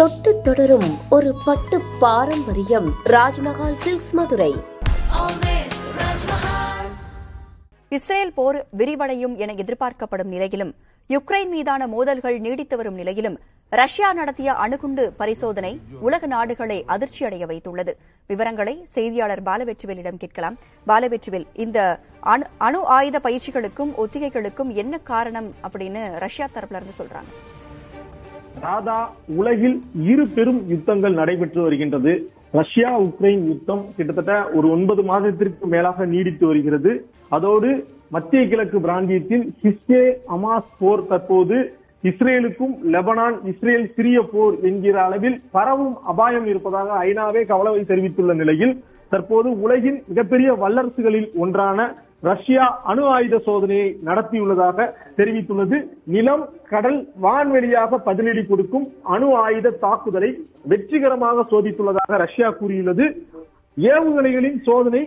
தொட்டு தொடரும் ஒரு பட்டு பாரம்பரியம் ராஜ்மஹால் சில்க்ஸ் மதுரை இஸ்ரேல் போர் விரிவடையும் என எதிர்பார்க்கப்படும் நிலையிலும் யுக்ரைன் மீதான மோதல்கள் நீடித்து வரும் நிலையிலும் ரஷ்யா நடத்திய அணுகுண்டு பரிசோதனை உலக நாடுகளை அதிர்ச்சியடைய வைத்துள்ளது விவரங்களை செய்தியாளர் பாலவெற்றுவேலிடம் கேட்கலாம் பாலவெற்றுவேல் இந்த அணு அணு ஆயுத பயிற்சிகளுக்கும் ஒத்திகைகளுக்கும் என்ன காரணம் அப்படின்னு ரஷ்யா தரப்புல இருந்து சொல்றாங்க ராதா உலகில் இரு பெரும் யுத்தங்கள் நடைபெற்று வருகின்றது ரஷ்யா உக்ரைன் யுத்தம் கிட்டத்தட்ட ஒரு ஒன்பது மாதத்திற்கு மேலாக நீடித்து வருகிறது அதோடு மத்திய கிழக்கு பிராந்தியத்தில் ஹிஸ்டே அமாஸ் போர் தற்போது இஸ்ரேலுக்கும் லெபனான் இஸ்ரேல் சிரிய போர் என்கிற அளவில் பரவும் அபாயம் இருப்பதாக ஐநாவே கவலை தெரிவித்துள்ள நிலையில் தற்போது உலகின் மிகப்பெரிய வல்லரசுகளில் ஒன்றான ரஷ்யா அணு ஆயுத சோதனையை நடத்தியுள்ளதாக தெரிவித்துள்ளது நிலம் கடல் வான்வெளியாக பதிலடி கொடுக்கும் அணு ஆயுத தாக்குதலை வெற்றிகரமாக சோதித்துள்ளதாக ரஷ்யா கூறியுள்ளது ஏவுகணைகளின் சோதனை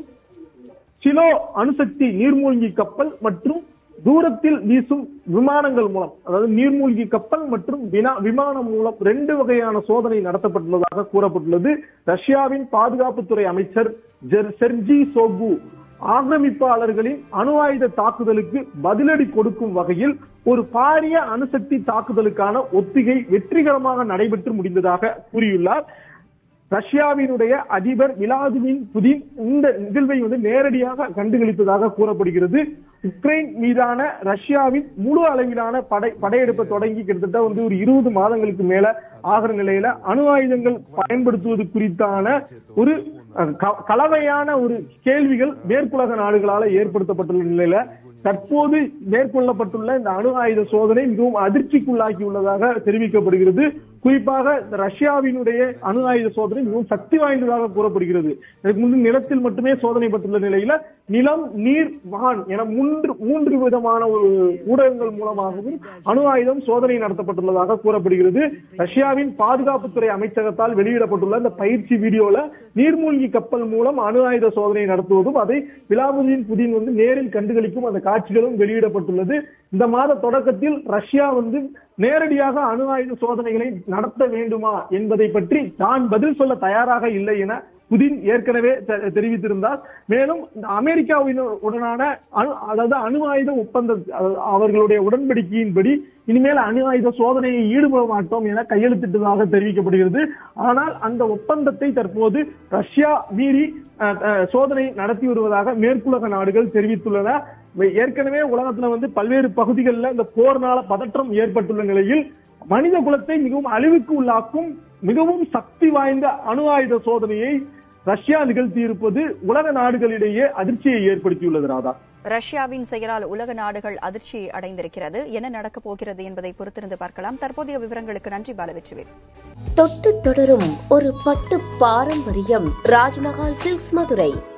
சிலோ அணுசக்தி நீர்மூழ்கி கப்பல் மற்றும் தூரத்தில் வீசும் விமானங்கள் மூலம் அதாவது நீர்மூழ்கி கப்பல் மற்றும் வினா- விமானம் மூலம் ரெண்டு வகையான சோதனை நடத்தப்பட்டுள்ளதாக கூறப்பட்டுள்ளது ரஷ்யாவின் பாதுகாப்புத்துறை அமைச்சர் ஜெர்- செர்ஜி சோகு ஆக்கிரமிப்பாளர்களின் அணு ஆயுத தாக்குதலுக்கு பதிலடி கொடுக்கும் வகையில் ஒரு பாரிய அணுசக்தி தாக்குதலுக்கான ஒத்திகை வெற்றிகரமாக நடைபெற்று முடிந்ததாக கூறியுள்ளார் ரஷ்யாவினுடைய அதிபர் விளாதிமிர் புதின் இந்த நிகழ்வை வந்து நேரடியாக கண்டுகளித்ததாக கூறப்படுகிறது உக்ரைன் மீதான ரஷ்யாவின் முழு அளவிலான படை படையெடுப்பை தொடங்கி கிட்டத்தட்ட வந்து ஒரு இருபது மாதங்களுக்கு மேல ஆகிற நிலையில அணு ஆயுதங்கள் பயன்படுத்துவது குறித்தான ஒரு அஹ், க- கலவையான ஒரு கேள்விகள் மேற்குலக நாடுகளால ஏற்படுத்தப்பட்டுள்ள நிலையில தற்போது மேற்கொள்ளப்பட்டுள்ள இந்த அணு ஆயுத சோதனை மிகவும் அதிர்ச்சிக்குள்ளாக்கி உள்ளதாக தெரிவிக்கப்படுகிறது குறிப்பாக இந்த ரஷ்யாவினுடைய அணு ஆயுத சோதனை மிகவும் சக்தி வாய்ந்ததாக கூறப்படுகிறது இதற்கு முன்பு நிலத்தில் மட்டுமே சோதனைப்பட்டுள்ள நிலையில நிலம் நீர் வான் என மூன்று மூன்று விதமான ஒரு ஊடகங்கள் மூலமாகவும் அணு ஆயுதம் சோதனை நடத்தப்பட்டுள்ளதாக கூறப்படுகிறது ரஷ்யாவின் பாதுகாப்புத்துறை அமைச்சகத்தால் வெளியிடப்பட்டுள்ள இந்த பயிற்சி வீடியோல நீர்மூழ்கி கப்பல் மூலம் அணு ஆயுத சோதனை நடத்துவதும் அதை விலாபுதீன் புதின் வந்து நேரில் கண்டுகளிக்கும் அந்த காட்சிகளும் வெளியிடப்பட்டுள்ளது இந்த மாத தொடக்கத்தில் ரஷ்யா வந்து நேரடியாக அணு ஆயுத சோதனைகளை நடத்த வேண்டுமா என்பதை பற்றி தான் பதில் சொல்ல தயாராக இல்லை என புதின் ஏற்கனவே தெ- தெரிவித்திருந்தார் மேலும் இந்த அமெரிக்காவின் உடனான அணு அதாவது அணு ஆயுத ஒப்பந்த அதாவது அவர்களுடைய உடன்படிக்கையின்படி இனிமேல் அணு ஆயுத சோதனையை ஈடுபட மாட்டோம் என கையெழுத்திட்டதாக தெரிவிக்கப்படுகிறது ஆனால் அந்த ஒப்பந்தத்தை தற்போது ரஷ்யா மீறி அஹ், அஹ், சோதனை நடத்தி வருவதாக மேற்குலக நாடுகள் தெரிவித்துள்ளன ஏற்கனவே உலகத்துல வந்து பல்வேறு பகுதிகளில் இந்த போர்னால பதற்றம் ஏற்பட்டுள்ள நிலையில் மனித குலத்தை மிகவும் அழிவுக்கு உள்ளாக்கும் மிகவும் சக்தி வாய்ந்த அணு ஆயுத சோதனையை ரஷ்யா நிகழ்த்தியிருப்பது உலக நாடுகளிடையே அதிர்ச்சியை ஏற்படுத்தியுள்ளது ராதா ரஷ்யாவின் செயலால் உலக நாடுகள் அதிர்ச்சி அடைந்திருக்கிறது என்ன நடக்கப் போகிறது என்பதை பொறுத்திருந்து பார்க்கலாம் தற்போதைய விவரங்களுக்கு நன்றி பாலவெற்றுவேல் தொட்டு தொடரும் ஒரு பட்டு பாரம்பரியம் ராஜ்மஹால் சில்க்ஸ் மதுரை